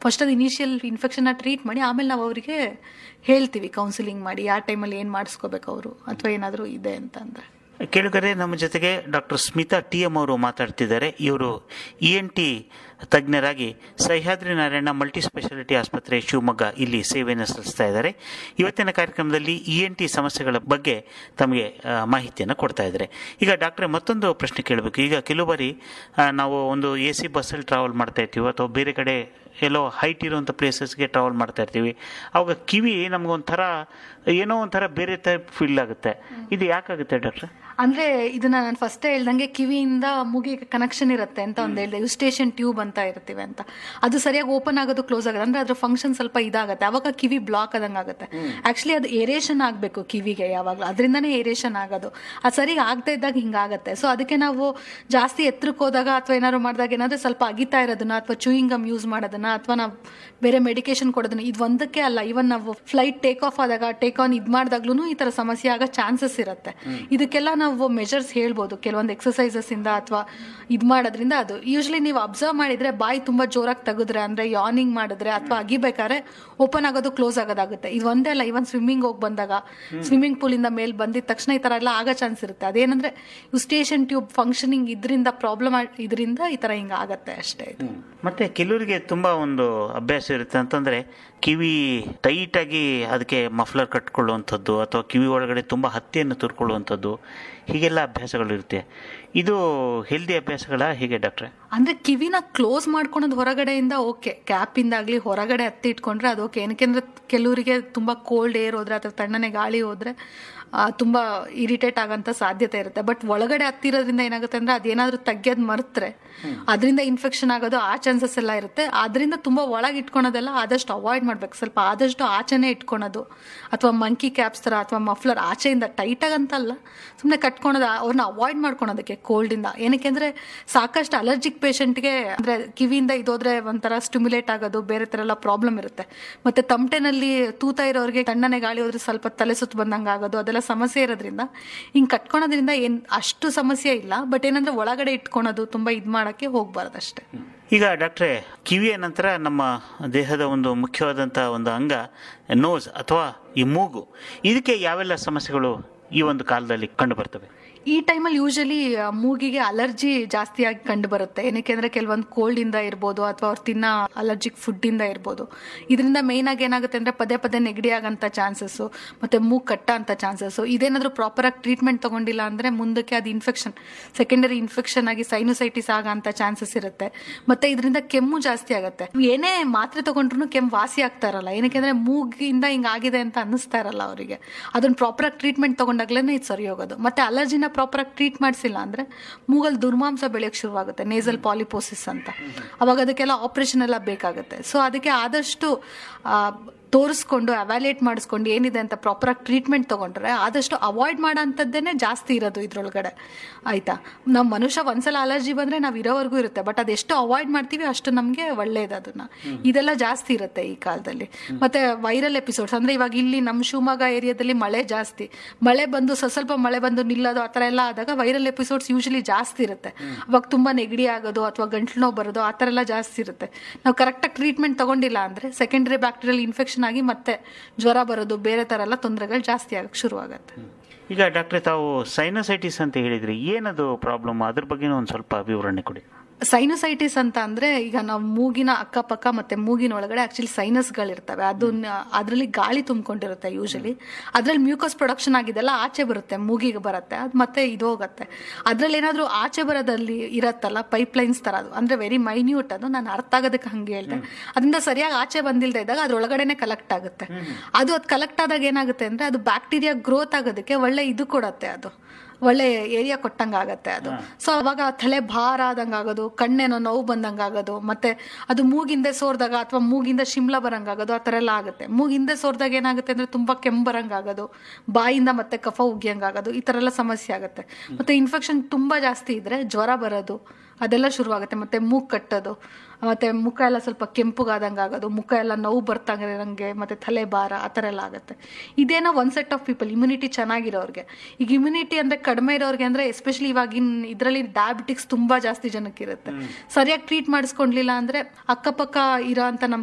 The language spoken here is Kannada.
ಫಸ್ಟ್ ಅದು ಇನಿಷಿಯಲ್ ಇನ್ಫೆಕ್ಷನ್ನ ಟ್ರೀಟ್ ಮಾಡಿ ಆಮೇಲೆ ನಾವು ಅವರಿಗೆ ಹೇಳ್ತೀವಿ ಕೌನ್ಸಿಲಿಂಗ್ ಮಾಡಿ ಯಾವ ಟೈಮಲ್ಲಿ ಏನು ಮಾಡಿಸ್ಕೋಬೇಕು ಅವರು ಅಥವಾ ಏನಾದರೂ ಇದೆ ಅಂತ ಅಂದರೆ ಕೇಳುಗರೆ ನಮ್ಮ ಜೊತೆಗೆ ಡಾಕ್ಟರ್ ಸ್ಮಿತಾ ಟಿ ಎಂ ಅವರು ಮಾತಾಡ್ತಿದ್ದಾರೆ ಇವರು ಇ ಎನ್ ಟಿ ತಜ್ಞರಾಗಿ ಸಹ್ಯಾದ್ರಿ ನಾರಾಯಣ ಮಲ್ಟಿ ಸ್ಪೆಷಾಲಿಟಿ ಆಸ್ಪತ್ರೆ ಶಿವಮೊಗ್ಗ ಇಲ್ಲಿ ಸೇವೆಯನ್ನು ಸಲ್ಲಿಸ್ತಾ ಇದ್ದಾರೆ ಇವತ್ತಿನ ಕಾರ್ಯಕ್ರಮದಲ್ಲಿ ಇ ಎನ್ ಟಿ ಸಮಸ್ಯೆಗಳ ಬಗ್ಗೆ ತಮಗೆ ಆ, ಮಾಹಿತಿಯನ್ನು ಕೊಡ್ತಾ ಇದ್ದಾರೆ ಈಗ ಡಾಕ್ಟ್ರೆ ಮತ್ತೊಂದು ಪ್ರಶ್ನೆ ಕೇಳಬೇಕು ಈಗ ಕೆಲವು ಬಾರಿ ಆ, ನಾವು ಒಂದು ಎ ಸಿ ಬಸ್ಸಲ್ಲಿ ಟ್ರಾವೆಲ್ ಮಾಡ್ತಾ ಇರ್ತೀವಿ ಅಥವಾ ಬೇರೆ ಕಡೆ ಎಲ್ಲೋ ಹೈಟ್ ಇರುವಂಥ ಪ್ಲೇಸಸ್ಗೆ ಟ್ರಾವೆಲ್ ಮಾಡ್ತಾ ಇರ್ತೀವಿ ಅವಾಗ ಕಿವಿ ನಮಗೊಂಥರ ಏನೋ ಒಂಥರ ಬೇರೆ ಟೈಪ್ ಫೀಲ್ ಆಗುತ್ತೆ ಇದು ಯಾಕಾಗುತ್ತೆ ಡಾಕ್ಟ್ರೆ ಅಂದ್ರೆ ಇದನ್ನ ನಾನು ಫಸ್ಟ್ ಹೇಳ್ದಂಗೆ ಕಿವಿಯಿಂದ ಮೂಗಿಗೆ ಕನೆಕ್ಷನ್ ಇರುತ್ತೆ ಅಂತ ಒಂದು ಹೇಳಿದೆ ಯುಸ್ಟೇಷನ್ ಟ್ಯೂಬ್ ಅಂತ ಇರ್ತೀವಿ ಅಂತ ಅದು ಸರಿಯಾಗಿ ಓಪನ್ ಆಗೋದು ಕ್ಲೋಸ್ ಆಗೋದು ಅಂದ್ರೆ ಅದ್ರ ಫಂಕ್ಷನ್ ಸ್ವಲ್ಪ ಇದಾಗುತ್ತೆ ಅವಾಗ ಕಿವಿ ಬ್ಲಾಕ್ ಆದಂಗೆ ಆಗುತ್ತೆ ಆಕ್ಚುಲಿ ಅದು ಏರೇಷನ್ ಆಗಬೇಕು ಕಿವಿಗೆ ಯಾವಾಗಲೂ ಅದರಿಂದನೇ ಏರೇಷನ್ ಆಗೋದು ಅದು ಸರಿ ಆಗದೆ ಇದ್ದಾಗ ಹಿಂಗಾಗುತ್ತೆ ಸೊ ಅದಕ್ಕೆ ನಾವು ಜಾಸ್ತಿ ಎತ್ತರಕ್ಕೆ ಹೋದಾಗ ಅಥವಾ ಏನಾದ್ರು ಮಾಡಿದಾಗ ಏನಾದ್ರೆ ಸ್ವಲ್ಪ ಅಗಿತಾ ಇರೋದನ್ನ ಅಥವಾ ಚೂಯಿಂಗ್ ಗಮ್ ಯೂಸ್ ಮಾಡೋದನ್ನ ಅಥವಾ ನಾವು ಬೇರೆ ಮೆಡಿಕೇಶನ್ ಕೊಡೋದನ್ನ ಇದು ಒಂದಕ್ಕೆ ಅಲ್ಲ ಇವನ್ ನಾವು ಫ್ಲೈಟ್ ಟೇಕ್ ಆಫ್ ಆದಾಗ ಟೇಕ್ ಆನ್ ಇದು ಮಾಡಿದಾಗ್ಲೂ ಈ ತರ ಸಮಸ್ಯೆ ಆಗೋ ಚಾನ್ಸಸ್ ಇರುತ್ತೆ ಇದಕ್ಕೆಲ್ಲ ನಾವು ಮೆಜರ್ಸ್ ಹೇಳ್ಬೋದು ಕೆಲವೊಂದು ಎಕ್ಸಸೈಸಸ್ ಇಂದ ಅಥವಾ ಇದು ಮಾಡೋದ್ರಿಂದ ಅದು ಯೂಶ್ವಲಿ ನೀವು ಅಬ್ಸರ್ವ್ ಮಾಡಿದ್ರೆ ಬಾಯಿ ತುಂಬಾ ಜೋರಾಗಿ ತೆಗೆದ್ರೆ ಅಂದ್ರೆ ಯಾನಿಂಗ್ ಮಾಡಿದ್ರೆ ಅಥವಾ ಅಗಿಬೇಕಾದ್ರೆ ಓಪನ್ ಆಗೋದು ಕ್ಲೋಸ್ ಆಗೋದಾಗುತ್ತೆ ಇದು ಒಂದೇ ಅಲ್ಲ ಇವನ್ ಸ್ವಿಮ್ಮಿಂಗ್ ಹೋಗಿ ಬಂದಾಗ ಸ್ವಿಮ್ಮಿಂಗ್ ಪೂಲ್ ಇಂದ ಮೇಲ್ ಬಂದಿದ ತಕ್ಷಣ ಈ ತರ ಎಲ್ಲ ಆಗೋ ಚಾನ್ಸ್ ಇರುತ್ತೆ ಅದೇನಂದ್ರೆ ಯುಸ್ಟೇಷನ್ ಟ್ಯೂಬ್ ಫಂಕ್ಷನಿಂಗ್ ಇದರಿಂದ ಪ್ರಾಬ್ಲಮ್ ಇದರಿಂದ ಈ ತರ ಹಿಂಗ ಆಗತ್ತೆ ಅಷ್ಟೇ ಇದು ಮತ್ತೆ ಕೆಲವರಿಗೆ ತುಂಬಾ ಒಂದು ಅಭ್ಯಾಸ ಇರುತ್ತೆ ಅಂತಂದ್ರೆ ಕಿವಿ ಟೈಟ್ ಆಗಿ ಅದಕ್ಕೆ ಮಫ್ಲರ್ ಕಟ್ಕೊಳ್ಳುವಂಥದ್ದು ಅಥವಾ ಕಿವಿ ಒಳಗಡೆ ತುಂಬಾ ಹತ್ತಿಯನ್ನು ತುರ್ಕೊಳ್ಳುವಂಥದ್ದು ಹೀಗೆಲ್ಲ ಅಭ್ಯಾಸಗಳಿರುತ್ತೆ ಇದು ಹೆಲ್ದಿ ಅಭ್ಯಾಸಗಳ ಹೀಗೆ ಡಾಕ್ಟ್ರೆ ಅಂದ್ರೆ ಕಿವಿನ ಕ್ಲೋಸ್ ಮಾಡ್ಕೊಳೋದು ಹೊರಗಡೆಯಿಂದ ಓಕೆ ಕ್ಯಾಪ್ ಇಂದಾಗ್ಲಿ ಹೊರಗಡೆ ಹತ್ತಿ ಇಟ್ಕೊಂಡ್ರೆ ಅದು ಓಕೆ ಏನಕ್ಕೆಂದ್ರೆ ಕೆಲವರಿಗೆ ತುಂಬಾ ಕೋಲ್ಡ್ ಏರ್ ಹೋದ್ರೆ ಅಥವಾ ತಣ್ಣನೆ ಗಾಳಿ ಹೋದ್ರೆ ಆ, ತುಂಬಾ ಇರಿಟೇಟ್ ಆಗಂತ ಸಾಧ್ಯತೆ ಇರುತ್ತೆ ಬಟ್ ಒಳಗಡೆ ಹತ್ತಿರೋದ್ರಿಂದ ಏನಾಗುತ್ತೆ ಅಂದ್ರೆ ಅದೇನಾದ್ರೂ ತೆಗ್ಯೋದ್ ಮರ್ತ್ರೆ ಅದರಿಂದ ಇನ್ಫೆಕ್ಷನ್ ಆಗೋದು ಆ ಚಾನ್ಸಸ್ ಎಲ್ಲ ಇರುತ್ತೆ ಅದರಿಂದ ತುಂಬಾ ಒಳಗೆ ಇಟ್ಕೊಳೋದೆಲ್ಲ ಆದಷ್ಟು ಅವಾಯ್ಡ್ ಮಾಡ್ಬೇಕು ಸ್ವಲ್ಪ ಆದಷ್ಟು ಆಚೆನೆ ಇಟ್ಕೊಳೋದು ಅಥವಾ ಮಂಕಿ ಕ್ಯಾಪ್ಸ್ ತರ ಅಥವಾ ಮಫ್ಲರ್ ಆಚೆಯಿಂದ ಟೈಟ್ ಆಗಂತಲ್ಲ ಸುಮ್ಮನೆ ಕಟ್ಕೊಳೋದು ಅವ್ರನ್ನ ಅವಾಯ್ಡ್ ಮಾಡ್ಕೊಳೋದಕ್ಕೆ ಕೋಲ್ಡ್ ಇಂದ ಏನಕ್ಕೆ ಅಂದ್ರೆ ಸಾಕಷ್ಟು ಅಲರ್ಜಿಕ್ ಪೇಷಂಟ್ಗೆ ಅಂದ್ರೆ ಕಿವಿಯಿಂದ ಇದೋದ್ರೆ ಒಂಥರ ಸ್ಟಿಮ್ಯುಲೇಟ್ ಆಗೋದು ಬೇರೆ ತರ ಎಲ್ಲ ಪ್ರಾಬ್ಲಮ್ ಇರುತ್ತೆ ಮತ್ತೆ ತಮಟೆನಲ್ಲಿ ತೂತ ಇರೋರಿಗೆ ತಣ್ಣನೆ ಗಾಳಿ ಹೋದ್ರೆ ಸ್ವಲ್ಪ ತಲೆ ಸುತ್ತು ಬಂದಂಗೆ ಆಗೋದು ಅದೆಲ್ಲ ಸಮಸ್ಯೆ ಇರೋದ್ರಿಂದ ಹಿಂಗ್ ಕಟ್ಕೊಳೋದ್ರಿಂದ ಏನ್ ಅಷ್ಟು ಸಮಸ್ಯೆ ಇಲ್ಲ ಬಟ್ ಏನಂದ್ರೆ ಒಳಗಡೆ ಇಟ್ಕೊಳೋದು ತುಂಬಾ ಇದ್ ಮಾಡಕ್ಕೆ ಹೋಗ್ಬಾರ್ದು ಅಷ್ಟೇ ಈಗ ಡಾಕ್ಟ್ರೆ ಕಿವಿಯ ನಂತರ ನಮ್ಮ ದೇಹದ ಒಂದು ಮುಖ್ಯವಾದಂಥ ಒಂದು ಅಂಗ ನೋಸ್ ಅಥವಾ ಈ ಮೂಗು ಇದಕ್ಕೆ ಯಾವೆಲ್ಲ ಸಮಸ್ಯೆಗಳು ಈ ಒಂದು ಕಾಲದಲ್ಲಿ ಕಂಡು ಬರ್ತವೆ ಈ ಟೈಮಲ್ಲಿ ಯೂಶಲಿ ಮೂಗಿಗೆ ಅಲರ್ಜಿ ಜಾಸ್ತಿಯಾಗಿ ಕಂಡು ಬರುತ್ತೆ ಏನಕ್ಕೆ ಅಂದ್ರೆ ಕೆಲವೊಂದು ಕೋಲ್ಡ್ ಇಂದ ಇರ್ಬೋದು ಅಥವಾ ಅವ್ರು ತಿನ್ನ ಅಲರ್ಜಿಕ್ ಫುಡ್ ಇಂದ ಇರ್ಬೋದು ಇದರಿಂದ ಮೇನ್ ಆಗಿ ಏನಾಗುತ್ತೆ ಅಂದ್ರೆ ಪದೇ ಪದೇ ನೆಗಡಿ ಆಗಂತ ಚಾನ್ಸಸ್ ಮತ್ತೆ ಮೂಗ್ ಕಟ್ಟ ಅಂತ ಚಾನ್ಸಸ್ ಇದೇನಾದ್ರೂ ಪ್ರಾಪರ್ ಆಗಿ ಟ್ರೀಟ್ಮೆಂಟ್ ತಗೊಂಡಿಲ್ಲ ಅಂದ್ರೆ ಮುಂದಕ್ಕೆ ಅದು ಇನ್ಫೆಕ್ಷನ್ ಸೆಕೆಂಡರಿ ಇನ್ಫೆಕ್ಷನ್ ಆಗಿ ಸೈನೋಸೈಟಿಸ್ ಆಗಂತ ಚಾನ್ಸಸ್ ಇರುತ್ತೆ ಮತ್ತೆ ಇದರಿಂದ ಕೆಮ್ಮು ಜಾಸ್ತಿ ಆಗುತ್ತೆ ಏನೇ ಮಾತ್ರೆ ತಗೊಂಡ್ರು ಕೆಮ್ಮು ವಾಸಿ ಆಗ್ತಾ ಇರಲ್ಲ ಏನಕ್ಕೆ ಅಂದ್ರೆ ಮೂಗಿಂದ ಹಿಂಗ್ ಆಗಿದೆ ಅಂತ ಅನ್ನಿಸ್ತಾ ಇರಲ್ಲ ಅವರಿಗೆ ಅದನ್ನ ಪ್ರಾಪರ್ ಆಗಿ ಟ್ರೀಟ್ಮೆಂಟ್ ತಗೊಂಡಾಗ್ಲೇ ಇದು ಸರಿ ಹೋಗೋದು ಮತ್ತೆ ಅಲರ್ಜಿನ ಪ್ರಾಪರ್ ಆಗಿ ಟ್ರೀಟ್ ಮಾಡಿಸಿಲ್ಲ ಅಂದ್ರೆ ಮೂಗಲ್ಲಿ ದುರ್ಮಾಂಸ ಬೆಳೆಯಕ್ಕೆ ಶುರುವಾಗುತ್ತೆ ನೇಸಲ್ ಪಾಲಿಪೋಸಿಸ್ ಅಂತ ಅವಾಗ ಅದಕ್ಕೆಲ್ಲ ಆಪರೇಷನ್ ಎಲ್ಲ ಬೇಕಾಗುತ್ತೆ ಸೊ ಅದಕ್ಕೆ ಆದಷ್ಟು ಆ, ತೋರಿಸ್ಕೊಂಡು ಅವ್ಯಾಲ್ಯೂಯೇಟ್ ಮಾಡಿಸ್ಕೊಂಡು ಏನಿದೆ ಅಂತ ಪ್ರಾಪರ್ ಆಗಿ ಟ್ರೀಟ್ಮೆಂಟ್ ತಗೊಂಡ್ರೆ ಆದಷ್ಟು ಅವಾಯ್ಡ್ ಮಾಡೋ ಅಂಥದ್ದೇನೆ ಜಾಸ್ತಿ ಇರೋದು ಇದ್ರೊಳಗಡೆ ಆಯ್ತಾ ನಮ್ಮ ಮನುಷ್ಯ ಒಂದ್ಸಲ ಅಲರ್ಜಿ ಬಂದ್ರೆ ನಾವು ಇರೋವರೆಗೂ ಇರುತ್ತೆ ಬಟ್ ಅದೆಷ್ಟು ಅವಾಯ್ಡ್ ಮಾಡ್ತೀವಿ ಅಷ್ಟು ನಮಗೆ ಒಳ್ಳೇದು ಅದನ್ನ ಇದೆಲ್ಲ ಜಾಸ್ತಿ ಇರುತ್ತೆ ಈ ಕಾಲದಲ್ಲಿ ಮತ್ತೆ ವೈರಲ್ ಎಪಿಸೋಡ್ಸ್ ಅಂದ್ರೆ ಇವಾಗ ಇಲ್ಲಿ ನಮ್ಮ ಶಿವಮೊಗ್ಗ ಏರಿಯಾದಲ್ಲಿ ಮಳೆ ಜಾಸ್ತಿ ಮಳೆ ಬಂದು ಸ- ಸ್ವಲ್ಪ ಮಳೆ ಬಂದು ನಿಲ್ಲೋದು ಆ ಥರ ಎಲ್ಲ ಆದಾಗ ವೈರಲ್ ಎಪಿಸೋಡ್ಸ್ ಯೂಶಲಿ ಜಾಸ್ತಿ ಇರುತ್ತೆ ಅವಾಗ ತುಂಬಾ ನೆಗಡಿ ಆಗೋದು ಅಥವಾ ಗಂಟ್ಲು ನೋವು ಬರೋದು ಆ ಥರ ಎಲ್ಲ ಜಾಸ್ತಿ ಇರುತ್ತೆ ನಾವು ಕರೆಕ್ಟಾಗಿ ಟ್ರೀಟ್ಮೆಂಟ್ ತಗೊಂಡಿಲ್ಲ ಅಂದ್ರೆ ಸೆಕೆಂಡರಿ ಬ್ಯಾಕ್ಟೀರಿಯಲ್ ಇನ್ಫೆಕ್ಷನ್ ಆಗಿ ಮತ್ತೆ ಜ್ವರ ಬರೋದು ಬೇರೆ ಥರ ಎಲ್ಲ ತೊಂದರೆಗಳು ಜಾಸ್ತಿ ಆಗಕ್ಕೆ ಶುರು ಆಗುತ್ತೆ ಈಗ ಡಾಕ್ಟ್ರೆ ತಾವು ಸೈನಸೈಟಿಸ್ ಅಂತ ಹೇಳಿದ್ರಿ ಏನದು ಪ್ರಾಬ್ಲಮ್ ಅದ್ರ ಬಗ್ಗೆನೂ ಒಂದು ಸ್ವಲ್ಪ ವಿವರಣೆ ಕೊಡಿ ಸೈನಸೈಟಿಸ್ ಅಂತ ಅಂದ್ರೆ ಈಗ ನಾವು ಮೂಗಿನ ಅಕ್ಕಪಕ್ಕ ಮತ್ತೆ ಮೂಗಿನ ಒಳಗಡೆ ಆಕ್ಚುಲಿ ಸೈನಸ್ಗಳಿರ್ತವೆ ಅದು ಅದರಲ್ಲಿ ಗಾಳಿ ತುಂಬಿಕೊಂಡಿರುತ್ತೆ ಯೂಶಲಿ ಅದ್ರಲ್ಲಿ ಮ್ಯೂಕಸ್ ಪ್ರೊಡಕ್ಷನ್ ಆಗಿದೆಲ್ಲ ಆಚೆ ಬರುತ್ತೆ ಮೂಗಿಗೆ ಬರುತ್ತೆ ಅದು ಮತ್ತೆ ಇದು ಹೋಗುತ್ತೆ ಅದ್ರಲ್ಲಿ ಏನಾದ್ರೂ ಆಚೆ ಬರೋದಲ್ಲಿ ಇರತ್ತಲ್ಲ ಪೈಪ್ ಲೈನ್ಸ್ ತರ ಅದು ಅಂದ್ರೆ ವೆರಿ ಮೈನ್ಯೂಟ್ ಅದು ನಾನು ಅರ್ಥ ಆಗೋದಕ್ಕೆ ಹಂಗೆ ಹೇಳ್ದೆ ಅದರಿಂದ ಸರಿಯಾಗಿ ಆಚೆ ಬಂದಿಲ್ದೇ ಇದ್ದಾಗ ಅದ್ರೊಳಗಡೆನೆ ಕಲೆಕ್ಟ್ ಆಗುತ್ತೆ ಅದು ಅದು ಕಲೆಕ್ಟ್ ಆದಾಗ ಏನಾಗುತ್ತೆ ಅಂದ್ರೆ ಅದು ಬ್ಯಾಕ್ಟೀರಿಯಾ ಗ್ರೋತ್ ಆಗೋದಕ್ಕೆ ಒಳ್ಳೆ ಇದು ಕೊಡತ್ತೆ ಅದು ಒಳ್ಳೆ ಏರಿಯಾ ಕೊಟ್ಟಂಗ ಆಗತ್ತೆ ಅದು ಸೊ ಅವಾಗ ತಲೆ ಭಾರ ಆದಂಗ ಆಗೋದು ಕಣ್ಣೇನೋ ನೋವು ಬಂದಂಗ ಆಗೋದು ಮತ್ತೆ ಅದು ಮೂಗಿಂದೆ ಸೋರ್ದಾಗ ಅಥವಾ ಮೂಗಿಂದ ಶಿಮ್ಲಾ ಬರಂಗ ಆಗೋದು ಆ ಥರ ಎಲ್ಲ ಆಗುತ್ತೆ ಮೂಗಿಂದೆ ಸೋರ್ದಾಗ ಏನಾಗುತ್ತೆ ಅಂದ್ರೆ ತುಂಬಾ ಕೆಮ್ಮು ಬರಂಗ ಆಗೋದು ಬಾಯಿಂದ ಮತ್ತೆ ಕಫ ಉಗಿಯಂಗ ಆಗೋದು ಈ ತರ ಎಲ್ಲ ಸಮಸ್ಯೆ ಆಗುತ್ತೆ ಮತ್ತೆ ಇನ್ಫೆಕ್ಷನ್ ತುಂಬಾ ಜಾಸ್ತಿ ಇದ್ರೆ ಜ್ವರ ಬರೋದು ಅದೆಲ್ಲ ಶುರುವಾಗುತ್ತೆ ಮತ್ತೆ ಮೂಗ್ ಕಟ್ಟೋದು ಮತ್ತೆ ಮುಖ ಎಲ್ಲ ಸ್ವಲ್ಪ ಕೆಂಪುಗಾದಂಗೆ ಆಗೋದು ಮುಖ ಎಲ್ಲ ನೋವು ಬರ್ತಾಗಿರಂಗೆ ಮತ್ತೆ ತಲೆ ಭಾರ ಆ ಥರ ಎಲ್ಲ ಆಗುತ್ತೆ ಇದೇನೋ one set of people immunity ಚೆನ್ನಾಗಿರೋರ್ಗೆ ಈಗ ಇಮ್ಯುನಿಟಿ ಅಂದ್ರೆ ಕಡಿಮೆ ಇರೋರ್ಗೆ ಅಂದ್ರೆ ಎಸ್ಪೆಷಲಿ ಇವಾಗಿನ ಇದರಲ್ಲಿ ಡಯಾಬಿಟಿಕ್ಸ್ ತುಂಬಾ ಜಾಸ್ತಿ ಜನಕ್ಕೆ ಇರುತ್ತೆ ಸರಿಯಾಗಿ ಟ್ರೀಟ್ ಮಾಡಿಸ್ಕೊಂಡ್ಲಿಲ್ಲ ಅಂದ್ರೆ ಅಕ್ಕಪಕ್ಕ ಇರೋ ಅಂತ ನಮ್ಮ